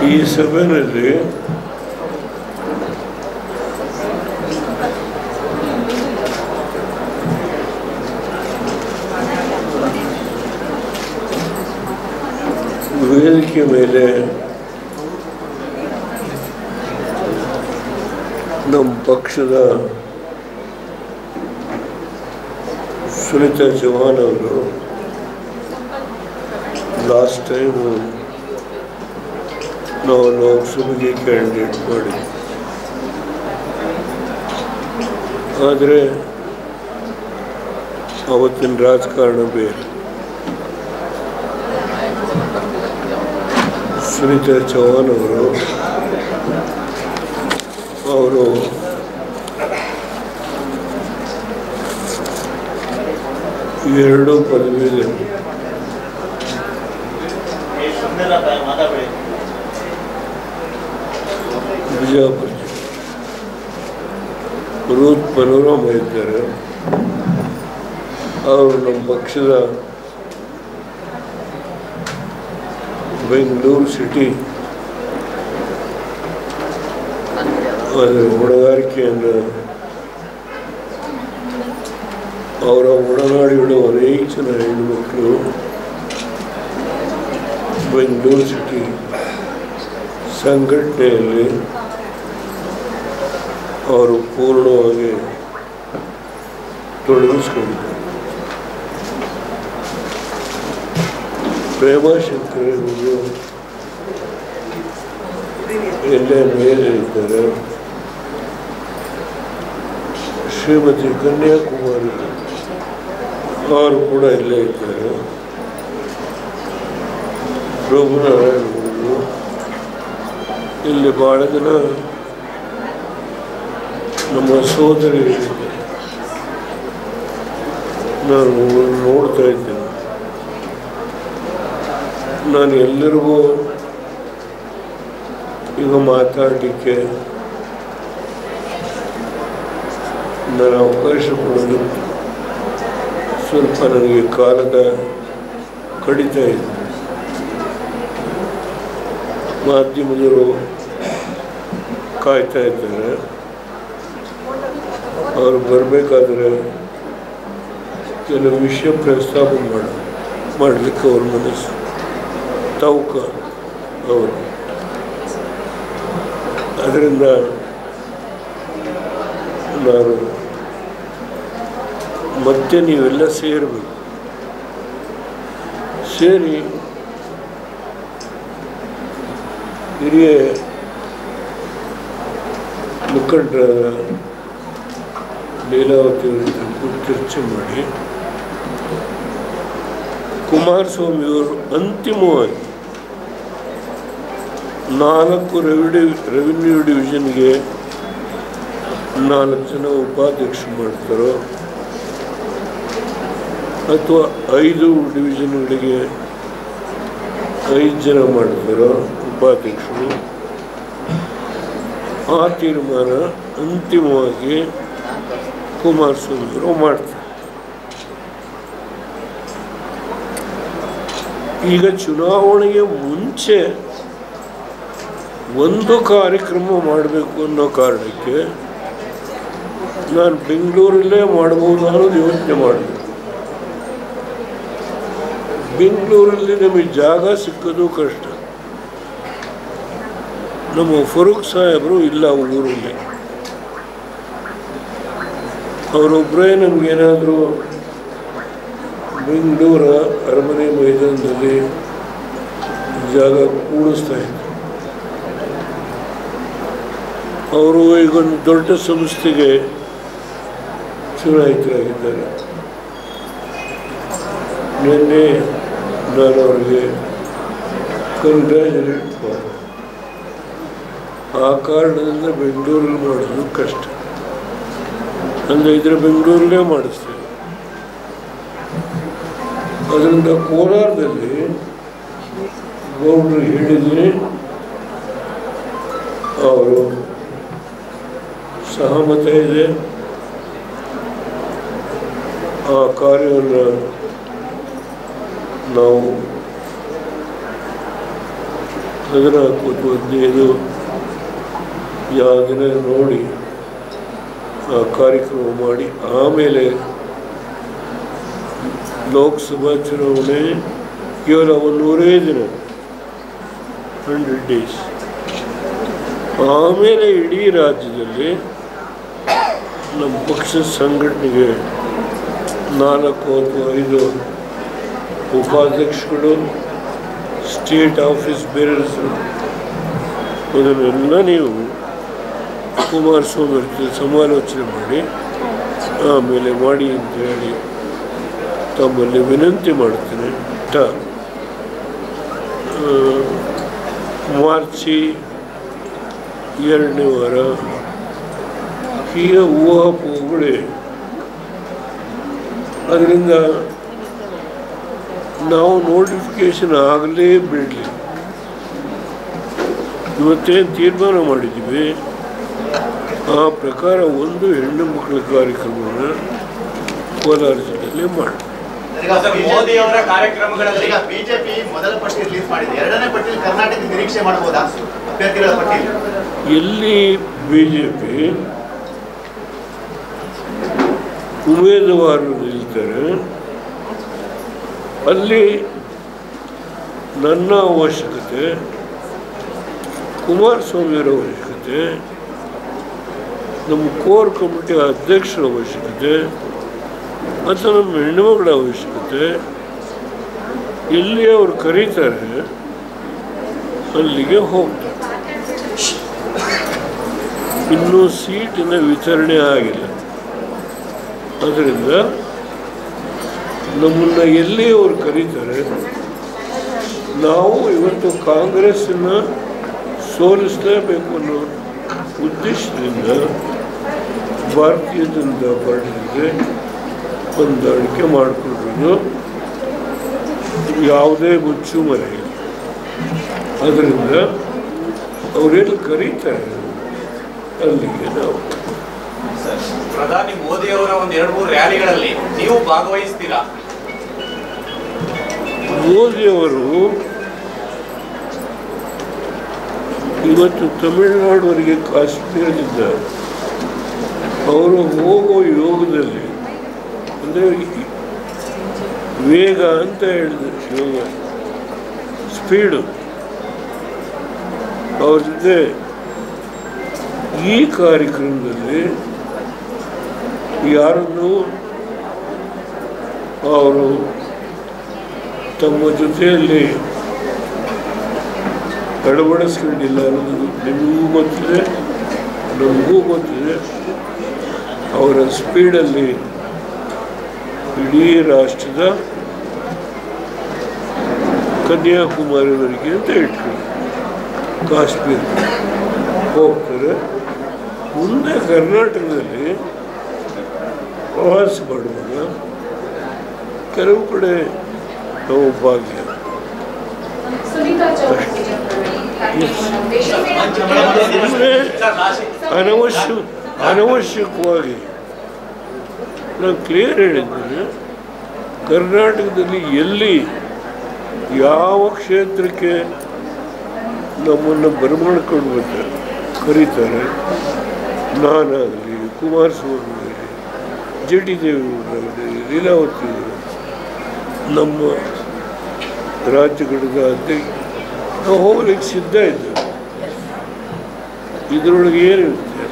ಈ ಸಭೆಯಲ್ಲಿ ವೇದಿಕೆ ಮೇಲೆ ನಮ್ಮ ಪಕ್ಷದ ಸುನೀತಾ ಚೌಹಾಣ್ ಅವರು ಲಾಸ್ಟ್ ಟೈಮು ನಾವು ಲೋಕಸಭೆಗೆ ಕ್ಯಾಂಡಿಡೇಟ್ ಮಾಡಿ ಆದರೆ ಅವತ್ತಿನ ರಾಜಕಾರಣ ಬೇರೆ ಸುನೀತಾ ಚೌಹಾಣ್ ಅವರು ಅವರು ಎರಡು ಪದವಿಗಳು ಬಿಜಾಪುರ ರೂತ್ ಮನೋರಮ ಇದ್ದಾರೆ ಅವರು ನಮ್ಮ ಪಕ್ಷದ ಬೆಂಗಳೂರು ಸಿಟಿ ಅದರ ಹೊಣೆಗಾರಿಕೆಯನ್ನು ಅವರ ಒಡನಾಡಿಗಳು ಅನೇಕ ಜನ ಹೆಣ್ಣುಮಕ್ಕಳು ಬೆಂಗಳೂರು ಸಿಟಿ ಸಂಘಟನೆಯಲ್ಲಿ ಅವರು ಪೂರ್ಣವಾಗಿ ತೊಡಗಿಸ್ಕೊಂಡಿದ್ದಾರೆ ಪ್ರೇಮಾಶಂಕರ್ ಅವರು ಎಲ್ಲೇ ಮೇಲೆ ಇದ್ದಾರೆ ಶ್ರೀಮತಿ ಕನ್ಯಾಕುಮಾರಿ ಅವರು ಕೂಡ ಇಲ್ಲೇ ಇದ್ದಾರೆ ರಘುನಾರಾಯಣ ಅವರು ಇಲ್ಲಿ ಭಾಳ ಜನ ನಮ್ಮ ಸೋದರಿಗಳಿದ್ದಾರೆ ನಾನು ನೋಡ್ತಾ ಇದ್ದೇನೆ ನಾನು ಎಲ್ಲರಿಗೂ ಈಗ ಮಾತಾಡಲಿಕ್ಕೆ ನಾನು ಅವಕಾಶ ಕೊಡೋದು ಸ್ವಲ್ಪ ನನಗೆ ಕಾಲದ ಕಡಿತ ಇದೆ ಮಾಧ್ಯಮದವರು ಕಾಯ್ತಾ ಇದ್ದಾರೆ ಅವರು ಬರಬೇಕಾದ್ರೆ ಕೆಲವು ವಿಷಯ ಪ್ರಸ್ತಾಪ ಮಾಡ ಮಾಡಲಿಕ್ಕೆ ಅವ್ರ ಮನಸ್ಸು ತೌಕ ಅವರು ಅದರಿಂದ ನಾನು ಮತ್ತೆ ನೀವೆಲ್ಲ ಸೇರಬೇಕು ಸೇರಿ ಹಿರಿಯ ಮುಖಂಡರಾದ ಲೀಲಾವತಿ ಅವರಿಂದ ಕೂತು ಚರ್ಚೆ ಮಾಡಿ ಕುಮಾರಸ್ವಾಮಿಯವರು ಅಂತಿಮವಾಗಿ ನಾಲ್ಕು ರೆವಿಡಿ ರೆವಿನ್ಯೂ ಡಿವಿಷನ್ಗೆ ನಾಲ್ಕು ಜನ ಉಪಾಧ್ಯಕ್ಷರು ಮಾಡ್ತಾರೋ ಅಥವಾ ಐದು ಡಿವಿಷನ್ಗಳಿಗೆ ಐದು ಜನ ಮಾಡ್ತಾರೋ ಉಪಾಧ್ಯಕ್ಷರು ಆ ತೀರ್ಮಾನ ಅಂತಿಮವಾಗಿ ಕುಮಾರಸ್ವಾಮಿಯವರು ಮಾಡ್ತಾರೆ ಈಗ ಚುನಾವಣೆಗೆ ಮುಂಚೆ ಒಂದು ಕಾರ್ಯಕ್ರಮ ಮಾಡಬೇಕು ಅನ್ನೋ ಕಾರಣಕ್ಕೆ ನಾನು ಬೆಂಗಳೂರಲ್ಲೇ ಮಾಡ್ಬೋದು ಅನ್ನೋದು ಯೋಚನೆ ಮಾಡಿದೆ ಬೆಂಗಳೂರಲ್ಲಿ ನಮಗೆ ಜಾಗ ಸಿಕ್ಕೋದು ಕಷ್ಟ ನಮ್ಮ ಫರೂಕ್ ಸಾಹೇಬರು ಇಲ್ಲ ಊರಲ್ಲಿ ಅವರೊಬ್ಬರೇ ನಮಗೇನಾದರೂ ಬೆಂಗಳೂರ ಅರಮನೆ ಮೈದಾನದಲ್ಲಿ ಜಾಗ ಕೂಡಿಸ್ತಾ ಇದ್ರು ಅವರು ಈಗ ಒಂದು ದೊಡ್ಡ ಸಂಸ್ಥೆಗೆ ಚುನಾಯಿತರಾಗಿದ್ದಾರೆ ನಿನ್ನೆ ನಾನು ಅವರಿಗೆ ಕಂಗ್ರ್ಯಾಚುಲೇಟ್ ಮಾಡಿದೆ ಆ ಕಾರಣದಿಂದ ಬೆಂಗಳೂರಲ್ಲಿ ಮಾಡೋದು ಕಷ್ಟ ಅಂದರೆ ಇದ್ರೆ ಬೆಂಗಳೂರಲ್ಲೇ ಮಾಡಿಸ್ತೇವೆ ಅದರಿಂದ ಕೋಲಾರದಲ್ಲಿ ಗೌಡರು ಹೇಳಿದ್ದೀನಿ ಅವರು ಸಹಮತ ಇದೆ ಆ ಕಾರ್ಯವನ್ನು ನಾವು ಹದಿನಾಲ್ಕು ಮತ್ತು ಹದಿನೈದು ಯಾವ ದಿನ ನೋಡಿ ಆ ಕಾರ್ಯಕ್ರಮ ಮಾಡಿ ಆಮೇಲೆ ಲೋಕಸಭಾ ಚುನಾವಣೆ ಕೇವಲ ಒಂದೂವರೆ ದಿನ ಹಂಡ್ರೆಡ್ ಡೇಸ್ ಆಮೇಲೆ ಇಡೀ ರಾಜ್ಯದಲ್ಲಿ ನಮ್ಮ ಪಕ್ಷದ ಸಂಘಟನೆಗೆ ನಾಲ್ಕು ಅಥವಾ ಐದು ಉಪಾಧ್ಯಕ್ಷಗಳು ಸ್ಟೇಟ್ ಆಫೀಸ್ ಬೇರರ್ಸು ಅದನ್ನೆಲ್ಲ ನೀವು ಕುಮಾರಸ್ವಾಮಿ ಅವ್ರ ಜೊತೆ ಸಮಾಲೋಚನೆ ಮಾಡಿ ಆಮೇಲೆ ಮಾಡಿ ಅಂತ ಹೇಳಿ ತಮ್ಮಲ್ಲಿ ವಿನಂತಿ ಮಾಡ್ತೇನೆ ಟ ಆ, ಮಾರ್ಚಿ ಎರಡನೇ ವಾರ ಹೀಗೆ ಊಹಾಪೋಹಗಳೇ ಅದರಿಂದ ನಾವು ನೋಟಿಫಿಕೇಶನ್ ಆಗಲೇ ಬಿಡಲಿ ಇವತ್ತೇನು ತೀರ್ಮಾನ ಮಾಡಿದ್ದೀವಿ ಆ ಪ್ರಕಾರ ಒಂದು ಹೆಣ್ಣು ಮಕ್ಕಳ ಕಾರ್ಯಕ್ರಮವನ್ನು ಕೋಲಾರ ಜಿಲ್ಲೆಯಲ್ಲಿ ಮಾಡಿ ಈಗ ಸರ್, BJP ಮೋದಿ ಅವರ ಕಾರ್ಯಕ್ರಮಗಳಲ್ಲಿ ಈಗ ಬಿಜೆಪಿ ಮೊದಲ ಪಟ್ಟಿ ರಿಲೀಸ್ ಮಾಡಿದೆ ಎರಡನೇ ಪಟ್ಟಿಯಲ್ಲಿ ಕರ್ನಾಟಕ ನಿರೀಕ್ಷೆ ಮಾಡಬಹುದಾ ಅಭ್ಯರ್ಥಿಗಳ ಪಟ್ಟಿಯಲ್ಲಿ ಎಲ್ಲಿ ಬಿ ಜೆ ಪಿ ಉಮೇದುವಾರರು ನಿಲ್ತಾರೆ ಅಲ್ಲಿ ನನ್ನ ಅವಶ್ಯಕತೆ ಕುಮಾರಸ್ವಾಮಿಯವರ ಅವಶ್ಯಕತೆ ನಮ್ಮ ಕೋರ್ ಕಮಿಟಿ ಅಧ್ಯಕ್ಷರ ಅವಶ್ಯಕತೆ ಮತ್ತು ನಮ್ಮ ಹೆಣ್ಣುಮಗಳ ಅವಶ್ಯಕತೆ ಎಲ್ಲಿ ಅವರು ಕರೀತಾರೆ ಅಲ್ಲಿಗೆ ಹೋಗ್ತಾರೆ ಇನ್ನೂ ಸೀಟಿನ ವಿತರಣೆ ಆಗಿಲ್ಲ ಅದರಿಂದ ನಮ್ಮನ್ನು ಎಲ್ಲಿ ಅವರು ಕರೀತಾರೆ ನಾವು ಇವತ್ತು ಕಾಂಗ್ರೆಸ್ಸನ್ನು ಸೋಲಿಸಲೇಬೇಕು ಅನ್ನೋ ಉದ್ದೇಶದಿಂದ ಭಾರತೀಯ ಜನತಾ ಪಾರ್ಟಿಗೆ ಹೊಂದಾಣಿಕೆ ಮಾಡಿಕೊಂಡಿರೋದು ಯಾವುದೇ ಮುಚ್ಚು ಮರೆ ಇಲ್ಲ ಅದರಿಂದ ಅವರೆಲ್ಲಿ ಕರೀತಾರೆ ಅಲ್ಲಿಗೆ ನಾವು ಸರ್, ಪ್ರಧಾನಿ ಮೋದಿ ಅವರ ಒಂದ್ ಎರಡು ಮೂರು ರ್ಯಾಲಿಗಳಲ್ಲಿ ನೀವು ಭಾಗವಹಿಸ್ತೀರಾ ಮೋದಿಯವರು ಇವತ್ತು ತಮಿಳುನಾಡುವರೆಗೆ ಕಾಶ್ಮೀರದಿಂದ ಅವರು ಹೋಗೋ ಯೋಗದಲ್ಲಿ ಅಂದರೆ ವೇಗ ಅಂತ ಹೇಳಿದೆ ಯೋಗ ಸ್ಪೀಡು ಅವ್ರ ಜೊತೆ ಈ ಕಾರ್ಯಕ್ರಮದಲ್ಲಿ ಯಾರನ್ನು ಅವರು ತಮ್ಮ ಜೊತೆಯಲ್ಲಿ ಅಳವಡಿಸ್ಕೊಂಡಿಲ್ಲ ಅನ್ನೋದು ನಿಮಗೂ ಗೊತ್ತಿದೆ ನಮಗೂ ಗೊತ್ತಿದೆ ಅವರ ಸ್ಪೀಡಲ್ಲಿ ಇಡೀ ರಾಷ್ಟ್ರದ ಕನ್ಯಾಕುಮಾರಿವರೆಗೆ ಅಂತ ಇಟ್ಕೊಳ್ಳಿ ಕಾಶ್ಮೀರ ಹೋಗ್ತಾರೆ ಮುಂದೆ ಕರ್ನಾಟಕದಲ್ಲಿ ಪ್ರವಾಸ ಮಾಡುವಾಗ ಕೆಲವು ಕಡೆ ನಾವು ಭಾಗ್ಯ ಸುನೀತಾ ಚೌಧರಿ ಸುಮ್ಮನೆ ಅನವಶ್ಯ ಅನವಶ್ಯಕವಾಗಿ ನಾನು ಕ್ಲಿಯರ್ ಹೇಳಿದ್ದೇನೆ ಕರ್ನಾಟಕದಲ್ಲಿ ಎಲ್ಲಿ ಯಾವ ಕ್ಷೇತ್ರಕ್ಕೆ ನಮ್ಮನ್ನು ಬರಮಾಡ್ಕೊಂಡು ಬರ್ತಾರೆ ಕರೀತಾರೆ ನಾನಾಗಲಿ ಕುಮಾರಸ್ವಾಮಿ ಆಗಲಿ ಜೆ ಟಿ ದೇವೇಗೌಡರಾಗಲಿ ಲೀಲಾವತಿ ಅವರು, ನಮ್ಮ ರಾಜ್ಯ ಘಟಕ ಅಧ್ಯಕ್ಷ ನಾವು ಹೋಗ್ಲಿಕ್ಕೆ ಸಿದ್ಧ ಇದ್ದೇವೆ ಇದರೊಳಗೆ ಏನಿರುತ್ತೆ